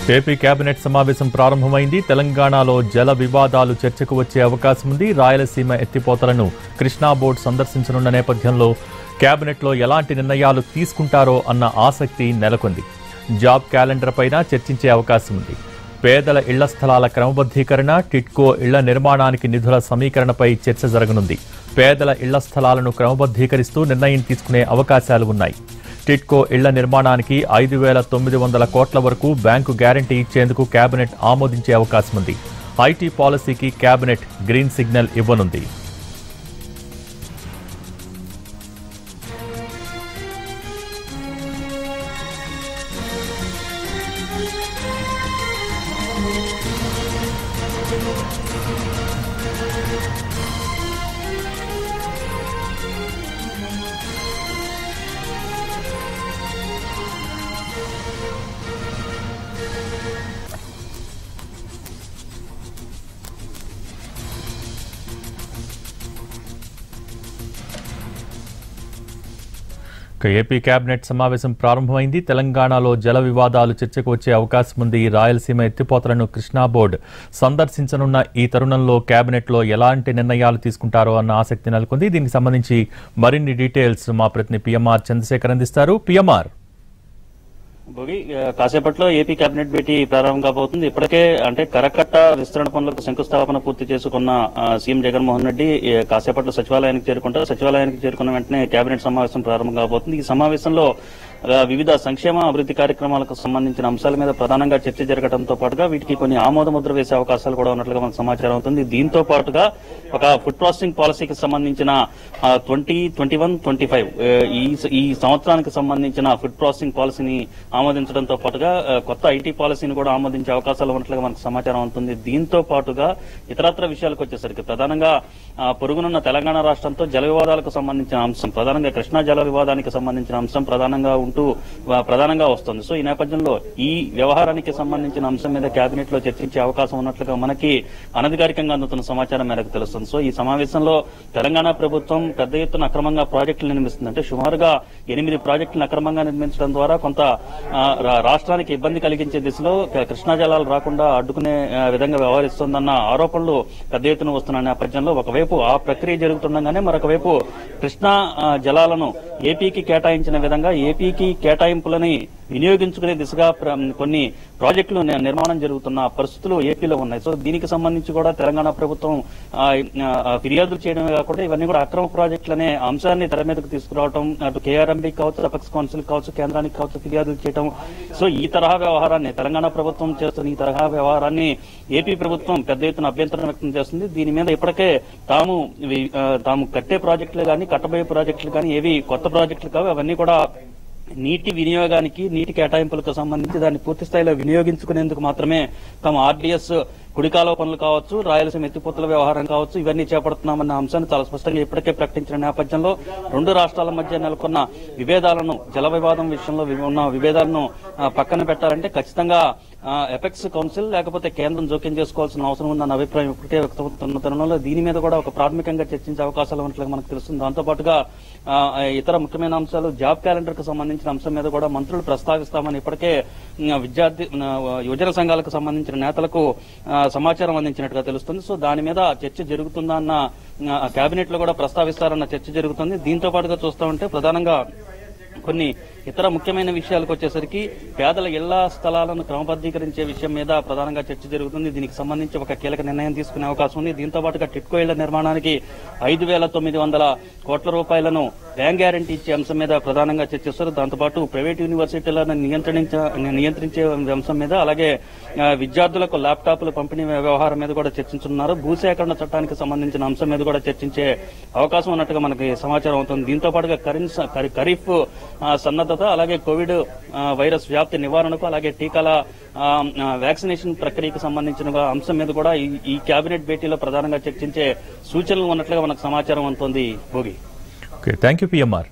AP cabinet సమావేశం ప్రారంభమైంది తెలంగాణలో జల వివాదాలు చర్చకు వచ్చే అవకాశం ఉంది రాయలసీమ ఎత్తిపోతలను కృష్ణా బోర్డు సందర్శించనున్న నేపథ్యంలో కేబినెట్లో ఎలాంటి నిర్ణయాలు తీసుకుంటారో అన్న ఆసక్తి నెలకొంది జాబ్ క్యాలెండర్ పైన చర్చించే అవకాశం ఉంది పేదల ఇళ్ల స్థలాల క్రమబద్ధీకరణ టిట్కో ఇళ్ల నిర్మాణానికి నిధుల సమీకరణపై చర్చ జరగనుంది పేదల ఇళ్ల స్థలాలను క్రమబద్ధీకరిస్తూ నిర్ణయం తీసుకునే అవకాశాలు ఉన్నాయి టిట్కో ఇళ్ల నిర్మాణానికి ఐదు వేల తొమ్మిది వందల కోట్ల వరకు బ్యాంకు గ్యారంటీ ఇచ్చేందుకు కేబినెట్ ఆమోదించే అవకాశం ఉంది ఐటీ పాలసీకి కేబినెట్ గ్రీన్ సిగ్నల్ ఇవ్వనుంది ఇక ఏపీ కేబినెట్ సమావేశం ప్రారంభమైంది తెలంగాణలో జల వివాదాలు చర్చకు వచ్చే అవకాశం ఉంది రాయలసీమ ఎత్తిపోతలను కృష్ణా బోర్డు సందర్శించనున్న ఈ తరుణంలో కేబినెట్లో ఎలాంటి నిర్ణయాలు తీసుకుంటారో అన్న ఆసక్తి నెలకొంది దీనికి సంబంధించి మరిన్ని డీటెయిల్స్ మా ప్రతినిధి పిఎంఆర్ చంద్రశేఖర్ అందిస్తారు పిఎంఆర్ భోగి ఆ, కాసేపట్లో ఏపీ కేబినెట్ భేటీ ప్రారంభం కాబోతుంది ఇప్పటికే అంటే కరకట్ట విస్తరణ పనులకు శంకుస్థాపన పూర్తి చేసుకున్న ఆ, సీఎం జగన్మోహన్ రెడ్డి ఏ, కాసేపట్లో సచివాలయానికి చేరుకుంటారు సచివాలయానికి చేరుకున్న వెంటనే కేబినెట్ సమావేశం ప్రారంభం కాబోతుంది ఈ సమావేశంలో ఆ, వివిధ సంక్షేమ అభివృద్ధి కార్యక్రమాలకు సంబంధించిన అంశాల మీద ప్రధానంగా చర్చ జరగడంతో పాటుగా వీటికి కొన్ని ఆమోద ముద్ర వేసే అవకాశాలు కూడా ఉన్నట్లుగా మనకు సమాచారం అవుతుంది దీంతో పాటుగా ఒక ఫుడ్ ప్రాసెసింగ్ పాలసీకి సంబంధించిన twenty twenty one twenty five ఈ ఈ సంవత్సరానికి సంబంధించిన ఫుడ్ ప్రాసెసింగ్ పాలసీని ఆమోదించడంతో పాటుగా ఆ, కొత్త ఐటీ పాలసీని కూడా ఆమోదించే అవకాశాలు ఉన్నట్లుగా మనకు సమాచారం అవుతుంది దీంతో పాటుగా ఇతరత్ర విషయాలకు వచ్చేసరికి ప్రధానంగా ఆ, పొరుగునున్న తెలంగాణ రాష్ట్రంతో జల వివాదాలకు సంబంధించిన అంశం ప్రధానంగా కృష్ణా జల వివాదానికి సంబంధించిన అంశం ప్రధానంగా ఉంటూ ఆ, ప్రధానంగా వస్తుంది సో ఈ నేపథ్యంలో ఈ వ్యవహారానికి సంబంధించిన అంశం మీద కేబినెట్ లో చర్చించే అవకాశం ఉన్నట్లుగా మనకి అనధికారికంగా అందుతున్న సమాచారం మేరకు తెలుస్తుంది సో ఈ సమావేశంలో తెలంగాణ ప్రభుత్వం పెద్ద ఎత్తున అక్రమంగా ప్రాజెక్టులు నిర్మిస్తుంది అంటే సుమారుగా ఎనిమిది ప్రాజెక్టులను అక్రమంగా నిర్మించడం ద్వారా కొంత ఆ, రా- రాష్ట్రానికి ఇబ్బంది కలిగించే దిశలో క- కృష్ణా జలాలు రాకుండా అడ్డుకునే ఆ, విధంగా వ్యవహరిస్తోందన్న ఆరోపణలు పెద్ద ఎత్తున వస్తున్న నేపథ్యంలో ఒకవైపు ఆ ప్రక్రియ జరుగుతుండగానే మరొక వైపు కృష్ణా ఆ, జలాలను ఏపీకి కేటాయించిన విధంగా ఏపీకి కేటాయింపులని వినియోగించుకునే దిశగా ప్ర- కొన్ని ప్రాజెక్టులు ని- నిర్మాణం జరుగుతున్న పరిస్థితులు ఏపీలో ఉన్నాయి సో దీనికి సంబంధించి కూడా తెలంగాణ ప్రభుత్వం ఆ, ఆ, ఫిర్యాదులు చేయడమే కాకుండా ఇవన్నీ కూడా అక్రమ ప్రాజెక్టులు అనే అంశాన్ని తెర మీదకు తీసుకురావడం అటు కేఆర్ఎంబి కావచ్చు అపెక్స్ కౌన్సిల్ కావచ్చు కేంద్రానికి కావచ్చు ఫిర్యాదులు చేయడం సో ఈ తరహా వ్యవహారాన్ని తెలంగాణ ప్రభుత్వం చేస్తున్న ఈ తరహా వ్యవహారాన్ని ఏపీ ప్రభుత్వం పెద్ద ఎత్తున అభ్యంతరం వ్యక్తం చేస్తుంది దీని మీద ఇప్పటికే తాము వి- ఆ, తాము కట్టే ప్రాజెక్టులు కానీ కట్టబోయే ప్రాజెక్టులు కానీ ఏవి కొత్త ప్రాజెక్టులు కావు అవన్నీ కూడా నీటి వినియోగానికి నీటి కేటాయింపులకు సంబంధించి దాన్ని పూర్తి స్థాయిలో వినియోగించుకునేందుకు మాత్రమే తమ ఆర్డీఎస్ కుడికాలువ పనులు కావచ్చు రాయలసీమ ఎత్తిపోతల వ్యవహారం కావచ్చు ఇవన్నీ చేపడుతున్నామన్న అంశాన్ని చాలా స్పష్టంగా ఇప్పటికే ప్రకటించిన నేపథ్యంలో రెండు రాష్ట్రాల మధ్య నెలకొన్న విభేదాలను జల వివాదం విషయంలో వి- ఉన్న విభేదాలను ఆ, పక్కన పెట్టాలంటే ఖచ్చితంగా ఆ, ఎపెక్స్ కౌన్సిల్ లేకపోతే కేంద్రం జోక్యం చేసుకోవాల్సిన అవసరం ఉందన్న అభిప్రాయం ఇప్పటికే వ్యక్తమవుతున్న తరుణంలో దీని మీద కూడా ఒక ప్రాథమికంగా చర్చించే అవకాశాలు ఉన్నట్లుగా మనకు తెలుస్తుంది దాంతో పాటుగా ఆ, ఇతర ముఖ్యమైన అంశాలు జాబ్ క్యాలెండర్ కు సంబంధించిన అంశం మీద కూడా మంత్రులు ప్రస్తావిస్తామని ఇప్పటికే ఉమ్, విద్యార్థి ఉమ్, యువజన సంఘాలకు సంబంధించిన నేతలకు ఆ, సమాచారం అందించినట్టుగా తెలుస్తుంది సో దాని మీద చర్చ జరుగుతుందా అన్న కేబినెట్ లో కూడా ప్రస్తావిస్తారన్న చర్చ జరుగుతుంది దీంతో పాటుగా చూస్తా ఉంటే ప్రధానంగా కొన్ని ఇతర ముఖ్యమైన విషయాలకు వచ్చేసరికి పేదల ఇళ్ల స్థలాలను క్రమబద్ధీకరించే విషయం మీద ప్రధానంగా చర్చ జరుగుతుంది దీనికి సంబంధించి ఒక కీలక నిర్ణయం తీసుకునే అవకాశం ఉంది దీంతో పాటుగా టిట్కో ఇళ్ల నిర్మాణానికి ఐదు వేల తొమ్మిది వందల కోట్ల రూపాయలను బ్యాంక్ గ్యారంటీ ఇచ్చే అంశం మీద ప్రధానంగా చర్చిస్తారు దాంతోపాటు ప్రైవేట్ యూనివర్సిటీలను నియంత్రించ నియంత్రించే అంశం మీద అలాగే ఆ, విద్యార్థులకు ల్యాప్టాప్ల పంపిణీ వ్యవహారం మీద కూడా చర్చించున్నారు భూసేకరణ చట్టానికి సంబంధించిన అంశం మీద కూడా చర్చించే అవకాశం ఉన్నట్టుగా మనకి సమాచారం అవుతుంది దీంతో పాటుగా కరెన్స్ ఖరీ- ఖరీఫ్ ఆ, సన్నద్ధత అలాగే కోవిడ్ ఆ, వైరస్ వ్యాప్తి నివారణకు అలాగే టీకాల ఆ, ఆ, వ్యాక్సినేషన్ ప్రక్రియకు సంబంధించిన అంశం మీద కూడా ఈ- ఈ కేబినెట్ భేటీలో ప్రధానంగా చర్చించే సూచనలు ఉన్నట్లుగా మనకు సమాచారం అందుతోంది Bhogi okay thank you PMR